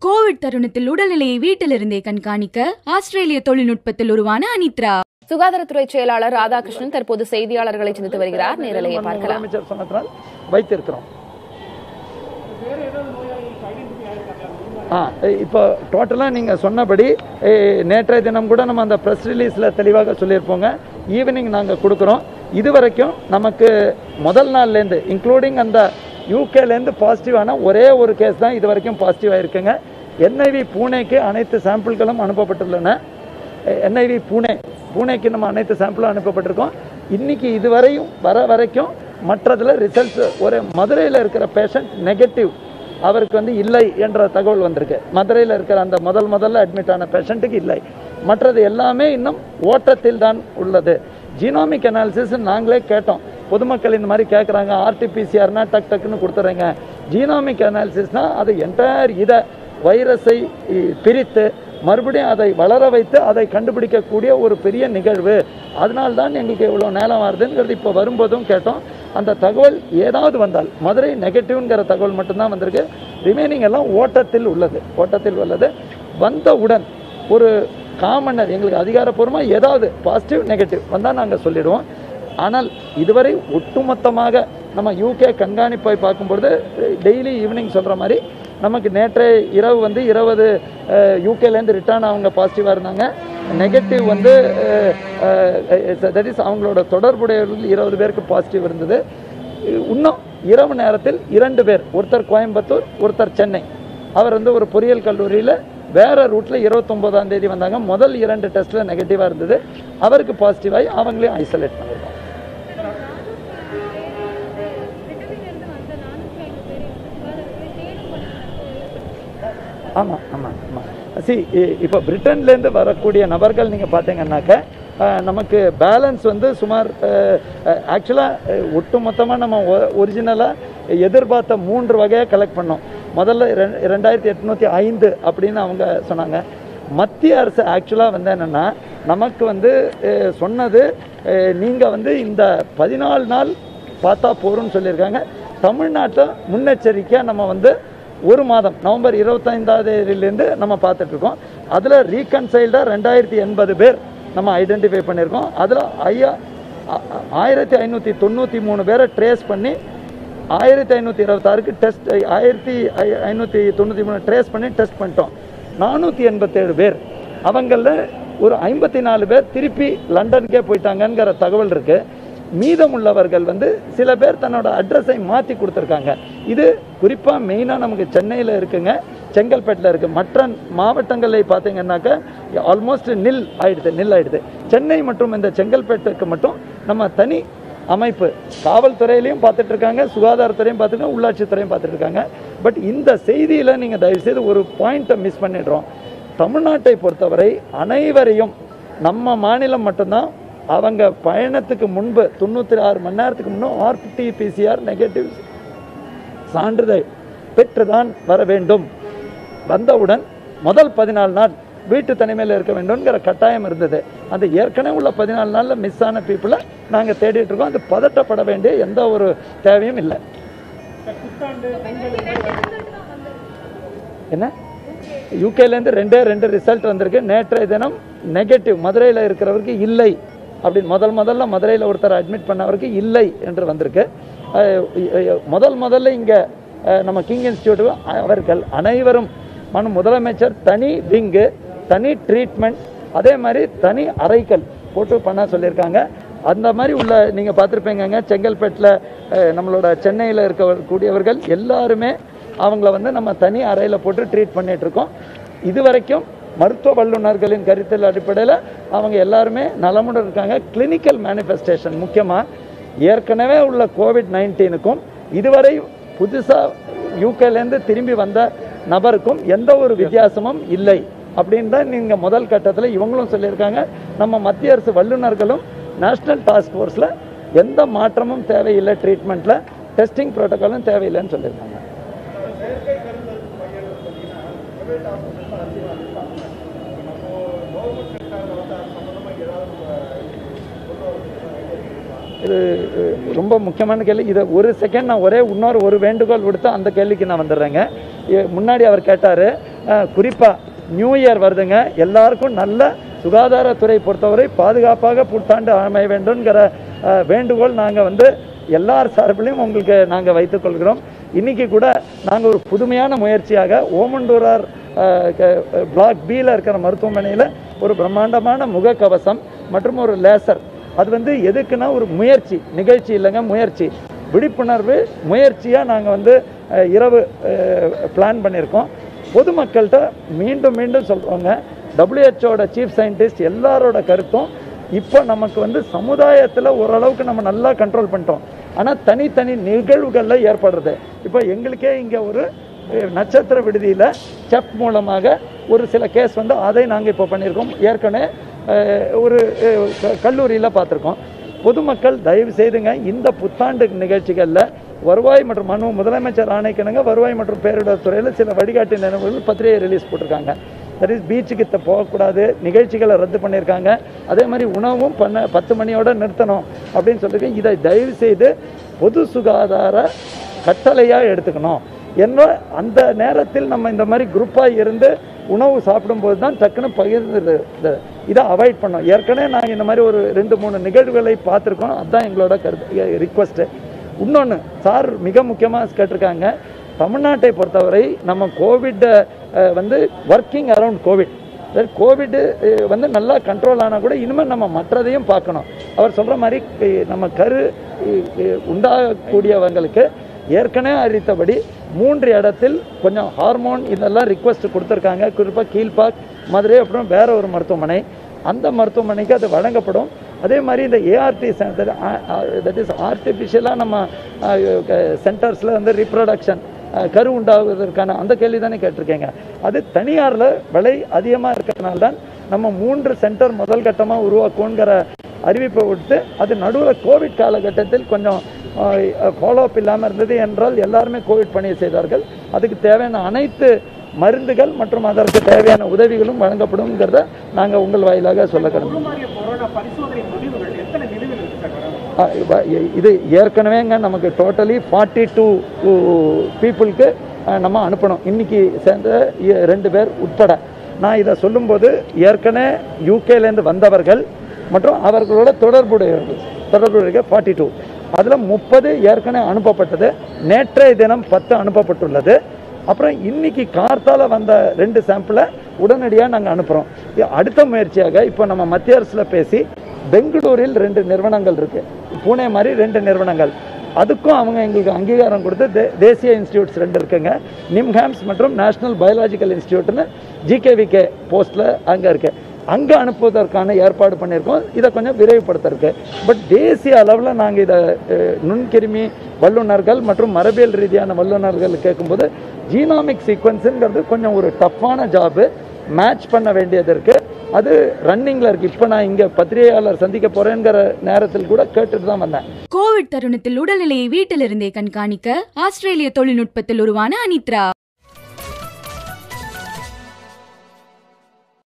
Covid தருணத்தில் உடல்நிலையை வீட்டிலிருந்தே கண்காணிக்க ஆஸ்திரேலிய தொழில்நுட்பத்தில் உருவான அனித்ரா சுகாதாரத்துறை செயலாளர் ராதாகிருஷ்ணன் தற்போது செய்தியாளர்களை சந்தித்து வருகிறார் நேரலையை நம்ம பார்க்கலாம் முதலமைச்சர் சொன்னதால் வைத்திருக்கிறோம் ஆ இப்போ டோட்டலாக நீங்கள் சொன்னபடி ஏ, நேற்றைய தினம் கூட நம்ம அந்த ப்ரெஸ் ரிலீஸில் தெளிவாக சொல்லியிருப்போங்க ஈவினிங் நாங்கள் கொடுக்குறோம் இது வரைக்கும் நமக்கு முதல் நாள்லேருந்து இன்க்ளூடிங் அந்த யூகேலேருந்து பாசிட்டிவான ஒரே ஒரு கேஸ் தான் இது வரைக்கும் பாசிட்டிவாக இருக்குங்க என்ஐவி பூனேக்கு அனைத்து சாம்பிள்களும் அனுப்பப்பட்டுள்ளன என்ஐவி பூனே பூனேக்கு நம்ம அனைத்து சாம்பிளும் அனுப்பப்பட்டிருக்கோம் இன்னைக்கு இதுவரையும் வர வரைக்கும் மற்றதில் ரிசல்ட்ஸ் ஒரு மதுரையில் இருக்கிற பேஷண்ட் நெகட்டிவ் அவருக்கு வந்து இல்லை என்ற தகவல் வந்திருக்கு மதுரையில் இருக்கிற அந்த முதல் முதல்ல அட்மிட் ஆன பேஷண்ட்டுக்கு இல்லை மற்றது எல்லாமே இன்னும் ஓட்டத்தில் தான் உள்ளது ஜீனோமிக் அனாலிசிஸ் நாங்களே கேட்டோம் பொதுமக்கள் இந்த மாதிரி கேட்குறாங்க ஆர்டிபிசிஆர்னா டக் டக்குன்னு கொடுத்துறேங்க ஜீனோமிக் அனாலிசிஸ்னால் அது என்டையர் இதை வைரஸை இ, பிரித்து மறுபடியும் அதை வளர வைத்து அதை கண்டுபிடிக்கக்கூடிய ஒரு பெரிய நிகழ்வு அதனால்தான் எங்களுக்கு இவ்வளோ நேரம் வருதுங்கிறது இப்போ வரும்போதும் கேட்டோம் அந்த தகவல் ஏதாவது வந்தால் மதுரை நெகட்டிவ்ங்கிற தகவல் மட்டும்தான் வந்திருக்கு ரிமைனிங் எல்லாம் ஓட்டத்தில் உள்ளது ஓட்டத்தில் உள்ளது வந்தவுடன் ஒரு காமனர் எங்களுக்கு அதிகாரப்பூர்வமாக ஏதாவது பாசிட்டிவ் நெகட்டிவ் வந்தால் நாங்கள் சொல்லிடுவோம் ஆனால் இதுவரை ஒட்டுமொத்தமாக நம்ம யூகே கண்காணிப்பை பார்க்கும்பொழுது டெய்லி ஈவினிங் சொல்கிற மாதிரி நமக்கு நேற்றைய இரவு வந்து இருபது யூகேலேருந்து ரிட்டர்ன் அவங்க பாசிட்டிவாக இருந்தாங்க நெகட்டிவ் வந்து தட் இஸ் அவங்களோட தொடர்புடையவர்கள் இருபது பேருக்கு பாசிட்டிவ் இருந்தது இன்னும் இரவு நேரத்தில் இரண்டு பேர் ஒருத்தர் கோயம்புத்தூர் ஒருத்தர் சென்னை அவர் வந்து ஒரு பொறியியல் கல்லூரியில் வேற ரூட்ல இருபத்தொம்போதாம் தேதி வந்தாங்க முதல் இரண்டு டெஸ்ட்ல நெகட்டிவாக இருந்தது அவருக்கு பாசிட்டிவாகி அவங்களையும் ஐசோலேட் பண்ணிருக்கோம் ஆமாம் ஆமாம் ஆமாம் சி இப்போ பிரிட்டன்லேருந்து வரக்கூடிய நபர்கள் நீங்கள் பார்த்தீங்கன்னாக்க அஹ், நமக்கு பேலன்ஸ் வந்து சுமார் ஆக்சுவலாக ஒட்டுமொத்தமாக நம்ம ஒரிஜினலாக எதிர்பார்த்த மூன்று வகையாக கலெக்ட் பண்ணோம் முதல்ல ரெ- ரெண்டாயிரத்தி எட்நூற்றி ஐந்து அப்படின்னு அவங்க சொன்னாங்க மத்திய அரசு ஆக்சுவலாக வந்து என்னென்னா நமக்கு வந்து அஹ், சொன்னது நீங்கள் வந்து இந்த பதினாலு நாள் பார்த்தா போகிறோம்னு சொல்லியிருக்காங்க தமிழ்நாட்டை முன்னெச்சரிக்கையாக நம்ம வந்து ஒரு மாதம் நவம்பர் இருபத்தைந்தாம் தேதியிலேருந்து நம்ம பார்த்துட்டு இருக்கோம் அதில் ரீகன்சைல்டாக ரெண்டாயிரத்தி எண்பது பேர் நம்ம ஐடென்டிஃபை பண்ணியிருக்கோம் அதில் ஐயா ஆ- ஆ- ஆயிரத்தி ஐநூற்றி தொண்ணூற்றி மூணு பேரை ட்ரேஸ் பண்ணி ஆயிரத்தி ஐநூற்றி இருபத்தாறுக்கு டெஸ்ட் ஆயிரத்தி ஐ- ஐநூற்றி தொண்ணூற்றி மூணு ட்ரேஸ் பண்ணி டெஸ்ட் பண்ணிட்டோம் நானூற்றி எண்பத்தேழு பேர் அவங்களில் ஒரு ஐம்பத்தி நாலு பேர் திருப்பி லண்டனுக்கே போயிட்டாங்கங்கிற தகவல் இருக்குது மீதமுள்ளவர்கள் வந்து சில பேர் தன்னோட அட்ரஸை மாற்றி கொடுத்துருக்காங்க இது குறிப்பாக மெயினாக நமக்கு சென்னையில் இருக்குங்க செங்கல்பேட்டில் இருக்குது மற்ற மாவட்டங்களில் பார்த்தீங்கன்னாக்கா ஆல்மோஸ்ட் நில் ஆயிடுது நில் ஆயிடுது சென்னை மற்றும் இந்த செங்கல்பேட்டுக்கு மட்டும் நம்ம தனி அமைப்பு காவல்துறையிலையும் பார்த்துட்டு இருக்காங்க சுகாதாரத்துறையும் பார்த்துருக்காங்க உள்ளாட்சித்துறையும் பார்த்துட்டு இருக்காங்க பட் இந்த செய்தியில் நீங்கள் தயவுசெய்து ஒரு பாயிண்ட்டை மிஸ் பண்ணிடுறோம் தமிழ்நாட்டை பொறுத்தவரை அனைவரையும் நம்ம மாநிலம் மட்டும்தான் அவங்க பயணத்துக்கு முன்பு தொண்ணூற்றி ஆறு மணி நேரத்துக்கு முன்னும் ஆர்டி பிசிஆர் நெகட்டிவ் சான்றிதழ் பெற்றுதான் வர வேண்டும் வந்தவுடன் முதல் பதினாலு நாள் வீட்டு தனிமையில் இருக்க வேண்டும்ங்கிற கட்டாயம் இருந்தது அந்த ஏற்கனவே உள்ள பதினாலு நாளில் மிஸ் ஆன பீப்புளை நாங்கள் தேடிட்டு இருக்கோம் அது பதட்டப்பட வேண்டிய எந்த ஒரு தேவையும் இல்லை என்ன யூகேலேருந்து ரெண்டே ரெண்டு ரிசல்ட் வந்திருக்கு நேற்றைய தினம் நெகட்டிவ் மதுரையில் இருக்கிறவருக்கு இல்லை அப்படின்னு முதல் முதல்ல மதுரையில் ஒருத்தர் அட்மிட் பண்ணவருக்கு இல்லை என்று வந்திருக்கு அஹ் அஹ் முதல் முதல்ல இங்கே நம்ம கிங் இன்ஸ்டியூட் அவர்கள் அனைவரும் மனு முதலமைச்சர் தனி விங்கு தனி ட்ரீட்மெண்ட் அதே மாதிரி தனி அறைகள் போட்டு பண்ண சொல்லியிருக்காங்க அந்த மாதிரி உள்ள நீங்கள் பார்த்துருப்பீங்கங்க செங்கல்பேட்டில் அஹ், நம்மளோட சென்னையில் இருக்கக்கூடியவர்கள் எல்லாருமே அவங்கள வந்து நம்ம தனி அறையில் போட்டு ட்ரீட் பண்ணிட்டு இருக்கோம் இது வரைக்கும் மருத்துவ வல்லுநர்களின் கருத்தில் அடிப்படையில் அவங்க எல்லாருமே நலமுடன் இருக்காங்க கிளினிக்கல் மேனிஃபெஸ்டேஷன் முக்கியமாக ஏற்கனவே உள்ள கோவிட் நைன்டீனுக்கும் இதுவரை புதுசாக யூகேலேருந்து திரும்பி வந்த நபருக்கும் எந்த ஒரு வித்தியாசமும் இல்லை அப்படின்னு தான் நீங்கள் முதல் கட்டத்தில் இவங்களும் சொல்லியிருக்காங்க நம்ம மத்திய அரசு வல்லுநர்களும் நேஷ்னல் டாஸ்க் ஃபோர்ஸில் எந்த மாற்றமும் தேவையில்லை ட்ரீட்மெண்ட்டில் டெஸ்டிங் ப்ரோட்டோக்காலும் தேவையில்லைன்னு சொல்லியிருக்காங்க இது அஹ், ரொம்ப முக்கியமான கேள்வி இதை ஒரு செகண்ட் நான் ஒரே இன்னொரு ஒரு வேண்டுகோள் விடுத்து அந்த கேள்விக்கு நான் வந்துடுறேங்க இ- முன்னாடி அவர் கேட்டார் குறிப்பாக நியூ இயர் வருதுங்க எல்லாருக்கும் நல்ல சுகாதாரத்துறை பொறுத்தவரை பாதுகாப்பாக புத்தாண்டு அமைய வேண்டும்ங்கிற அஹ், வேண்டுகோள் நாங்கள் வந்து எல்லார் சார்பிலையும் உங்களுக்கு நாங்கள் வைத்துக்கொள்கிறோம் இன்னைக்கு கூட நாங்கள் ஒரு புதுமையான முயற்சியாக ஓமண்டூரார் பிளாக் பியில் இருக்கிற மருத்துவமனையில் ஒரு பிரம்மாண்டமான முகக்கவசம் மற்றும் ஒரு லேசர் அது வந்து எதுக்குன்னா ஒரு முயற்சி நிகழ்ச்சி இல்லைங்க முயற்சி விழிப்புணர்வு முயற்சியாக நாங்கள் வந்து அஹ், இரவு பிளான் பண்ணியிருக்கோம் பொதுமக்கள்கிட்ட மீண்டும் மீண்டும் சொல்கிறோங்க டபிள்யூஹெச்ஓட சீஃப் சயின்டிஸ்ட் எல்லாரோட கருத்தும் இப்போ நமக்கு வந்து சமுதாயத்தில் ஓரளவுக்கு நம்ம நல்லா கண்ட்ரோல் பண்ணிட்டோம் ஆனால் தனித்தனி நிகழ்வுகளில் ஏற்படுறது இப்போ எங்களுக்கே இங்கே ஒரு அஹ், நட்சத்திர விடுதியில் செப் மூலமாக ஒரு சில கேஸ் வந்து அதை நாங்கள் இப்போ பண்ணியிருக்கோம் ஏற்கனவே அஹ், ஒரு கல்லூரியில் பார்த்துருக்கோம் பொதுமக்கள் தயவு செய்துங்க இந்த புத்தாண்டு நிகழ்ச்சிகளில் வருவாய் மற்றும் மனு முதலமைச்சர் ஆணைக்கிணங்க வருவாய் மற்றும் பேரிடர் துறையில் சில வழிகாட்டு நினைவுகள் பத்திரிகை ரிலீஸ் போட்டிருக்காங்க தட் இஸ் பீச்சுக்கு த- போகக்கூடாது நிகழ்ச்சிகளை ரத்து பண்ணியிருக்காங்க அதே மாதிரி உணவும் பண்ண பத்து மணியோட நிறுத்தணும் அப்படின்னு சொல்லியிருக்கேன் இதை தயவு செய்து பொது சுகாதார கட்டளையாக எடுத்துக்கணும் என்ன அந்த நேரத்தில் நம்ம இந்த மாதிரி குரூப்பாக இருந்து உணவு சாப்பிடும்போது தான் டக்குன்னு பகிர்ந்து இதை அவாய்ட் பண்ணோம் ஏற்கனவே நாங்கள் இந்த மாதிரி ஒரு ரெண்டு மூணு நிகழ்வுகளை பார்த்துருக்கோம் அதுதான் எங்களோட கருத்து ரிக்வஸ்ட்டு இன்னொன்று சார் மிக முக்கியமாக கேட்டிருக்காங்க தமிழ்நாட்டை பொறுத்தவரை நம்ம கோவிட் வந்து ஒர்க்கிங் அரவுண்ட் கோவிட் கோவிட் வந்து நல்லா கண்ட்ரோல் ஆனால் கூட இனிமேல் நம்ம மற்றதையும் பார்க்கணும் அவர் சொல்கிற மாதிரி அஹ், நம்ம கரு அஹ், அஹ், உண்டாகக்கூடியவங்களுக்கு ஏற்கனவே அறிவித்தபடி மூன்று இடத்தில் கொஞ்சம் ஹார்மோன் இதெல்லாம் ரிக்வஸ்ட் கொடுத்துருக்காங்க குறிப்பாக கீழ்பாக் மதுரை அப்புறம் வேற ஒரு மருத்துவமனை அந்த மருத்துவமனைக்கு அது வழங்கப்படும் அதே மாதிரி இந்த ஏஆர்டி சென்டர் தட் இஸ் ஆர்டிஃபிஷியலாக நம்ம சென்டர்ஸில் வந்து ரிப்ரொடக்ஷன் கரு உண்டாவதற்கான அந்த கேள்வி தானே கேட்டிருக்கீங்க அது தனியாரில் விலை அதிகமாக இருக்கிறதுனால தான் நம்ம மூன்று சென்டர் முதல் கட்டமாக உருவாக்குங்கிற அறிவிப்பை விட்டு அது நடுவில் கோவிட் காலகட்டத்தில் கொஞ்சம் ஃபாலோ அப் இல்லாமல் இருந்தது என்றால் எல்லாருமே கோவிட் பணியை செய்தார்கள் அதுக்கு தேவையான அனைத்து மருந்துகள் மற்றும் அதற்கு தேவையான உதவிகளும் வழங்கப்படும்ங்கிறத நாங்கள் உங்கள் வாயிலாக சொல்ல கடமை உருமாறிய கொரோனா பரிசோதனை முடிவுகள் எத்தனை நிலுவையில் இருக்கு சார் மேடம் ஆ, இப்ப இ- இது ஏற்கனவேங்க நமக்கு டோட்டலி ஃபார்ட்டி டூ பீப்புளுக்கு நம்ம அனுப்பணும் இன்னைக்கு சேர்ந்த இ- ரெண்டு பேர் உட்பட நான் இதை சொல்லும்போது ஏற்கனவே யூகேலேருந்து வந்தவர்கள் மற்றும் அவர்களோட தொடர்புடையவர்கள் தொடர்புடைய ஃபார்ட்டி டூ அதில் முப்பது ஏற்கனவே அனுப்பப்பட்டது நேற்றைய தினம் பத்து அனுப்பப்பட்டுள்ளது அப்புறம் இன்னைக்கு கார்த்தால வந்த ரெண்டு சாம்பிளை உடனடியாக நாங்கள் அனுப்புகிறோம் அடுத்த முயற்சியாக இப்போ நம்ம மத்திய அரசில் பேசி பெங்களூரில் ரெண்டு நிறுவனங்கள் இருக்கு பூனே மாதிரி ரெண்டு நிறுவனங்கள் அதுக்கும் அவங்க எங்களுக்கு அங்கீகாரம் கொடுத்து தே- தேசிய இன்ஸ்டியூட்ஸ் ரெண்டு இருக்குங்க நிம்ஹாம்ஸ் மற்றும் நேஷனல் பயாலஜிக்கல் இன்ஸ்டியூட்னு ஜிகேவிகே போஸ்ட்டில் அங்கே இருக்கு அங்கே அனுப்புவதற்கான ஏற்பாடு பண்ணியிருக்கோம் இதை கொஞ்சம் விரைவுபடுத்திருக்கு பட் தேசிய அளவில் நாங்கள் இதை அஹ், நுண்கிருமி வல்லுநர்கள் மற்றும் மரபியல் ரீதியான வல்லுநர்கள் கேட்கும்போது ஜீனாமிக் சீக்வன்ஸுங்கிறது கொஞ்சம் ஒரு டஃப்பான ஜாபு மேட்ச் பண்ண வேண்டியது இருக்கு அது ரன்னிங்கில் இருக்கு இப்போ நான் இங்கே பத்திரிகையாளர் சந்திக்க போறேங்கிற நேரத்தில் கூட கேட்டுட்டு தான் வந்தேன் கோவிட் தருணத்தில் உடல்நிலையை வீட்டிலிருந்தே கண்காணிக்க ஆஸ்திரேலிய தொழில்நுட்பத்தில் உருவான அனித்ரா